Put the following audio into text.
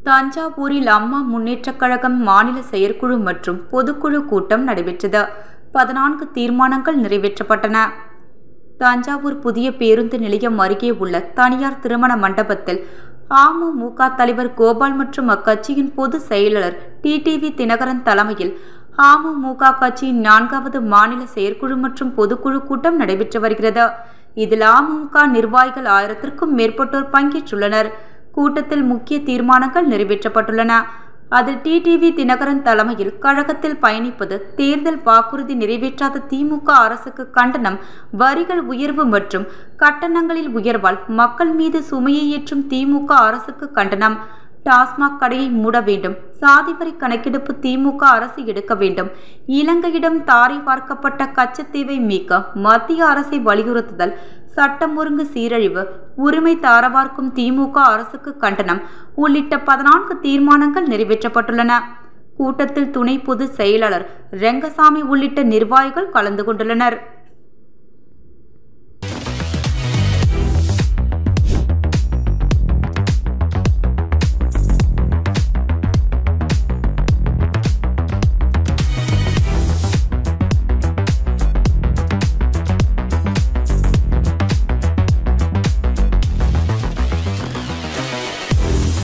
தஞ்சாவூரில் அம்மா முன்னேற்றக் கழகம் மாநில செயற்குழு மற்றும் பொதுக்குழு கூட்டம் நடைபெற்றது பதினான்கு தீர்மானங்கள் நிறைவேற்றப்பட்டன தஞ்சாவூர் புதிய பேருந்து நிலையம் அருகே உள்ள தனியார் திருமண மண்டபத்தில் அமமுக தலைவர் கோபால் மற்றும் அக்கட்சியின் பொதுச் செயலாளர் டிடிவி தினகரன் தலைமையில் அமமுக கட்சியின் நான்காவது மாநில செயற்குழு மற்றும் பொதுக்குழு கூட்டம் நடைபெற்று வருகிறது இதில் அமமுக நிர்வாகிகள் ஆயிரத்திற்கும் மேற்பட்டோர் பங்கேற்றுள்ளனர் கூட்டத்தில் முக்கிய தீர்மானங்கள் நிறைவேற்றப்பட்டுள்ளன அதில் டிடிவி தினகரன் தலைமையில் கழகத்தில் பயணிப்பது தேர்தல் வாக்குறுதி நிறைவேற்றாத திமுக அரசுக்கு கண்டனம் வரிகள் உயர்வு மற்றும் கட்டணங்களில் உயர்வால் மக்கள் மீது சுமையை ஏற்றும் திமுக அரசுக்கு கண்டனம் டாஸ்மாக் கடையை மூட வேண்டும் சாதிவரி கணக்கெடுப்பு திமுக அரசு எடுக்க வேண்டும் இலங்கையிடம் தாரை பார்க்கப்பட்ட கச்சத்தீவை மீட்க மத்திய அரசை வலியுறுத்துதல் சட்டம் ஒழுங்கு சீரழிவு உரிமை தாரவார்க்கும் திமுக அரசுக்கு கண்டனம் உள்ளிட்ட பதினான்கு தீர்மானங்கள் நிறைவேற்றப்பட்டுள்ளன கூட்டத்தில் துணை பொதுச் செயலாளர் ரெங்கசாமி உள்ளிட்ட நிர்வாகிகள் கலந்து கொண்டுள்ளனர்